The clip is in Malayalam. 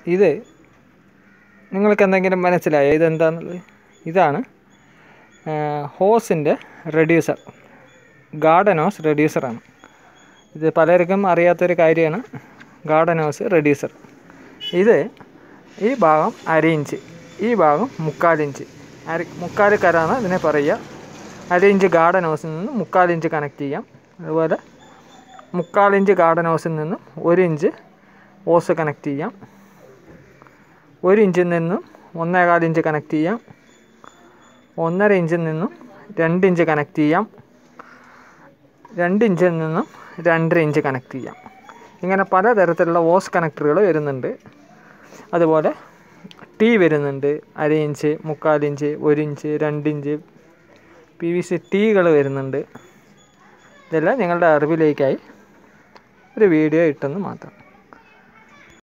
ഇത് നിങ്ങൾക്ക് എന്തെങ്കിലും മനസ്സിലായോ ഇതെന്താണെന്നുള്ളത് ഇതാണ് ഹോസിൻ്റെ റെഡ്യൂസർ ഗാർഡൻ ഹോസ് റെഡ്യൂസറാണ് ഇത് പലർക്കും അറിയാത്തൊരു കാര്യമാണ് ഗാർഡൻ ഹോസ് റെഡ്യൂസർ ഇത് ഈ ഭാഗം അര ഇഞ്ച് ഈ ഭാഗം മുക്കാലിഞ്ച് അര മുക്കാൽ കരാണ് ഇതിനെ പറയുക അര ഇഞ്ച് ഗാർഡൻ ഹോസിൽ നിന്ന് മുക്കാലിഞ്ച് കണക്ട് ചെയ്യാം അതുപോലെ മുക്കാലിഞ്ച് ഗാർഡൻ ഹോസിൽ നിന്നും ഒരു ഇഞ്ച് ഓസ് കണക്ട് ചെയ്യാം ഒരു ഇഞ്ചിൽ നിന്നും ഒന്നേകാൽ ഇഞ്ച് കണക്ട് ചെയ്യാം ഒന്നര ഇഞ്ചിൽ നിന്നും രണ്ട് ഇഞ്ച് കണക്ട് ചെയ്യാം രണ്ട് ഇഞ്ചിൽ നിന്നും രണ്ടര ഇഞ്ച് കണക്ട് ചെയ്യാം ഇങ്ങനെ പലതരത്തിലുള്ള ഓസ് കണക്ടറുകൾ വരുന്നുണ്ട് അതുപോലെ ടീ വരുന്നുണ്ട് അര ഇഞ്ച് മുക്കാൽ ഇഞ്ച് ഒരു ഇഞ്ച് രണ്ട് ഇഞ്ച് പി വി സി ടീകൾ വരുന്നുണ്ട് ഇതെല്ലാം നിങ്ങളുടെ അറിവിലേക്കായി ഒരു വീഡിയോ ഇട്ടെന്ന് മാത്രം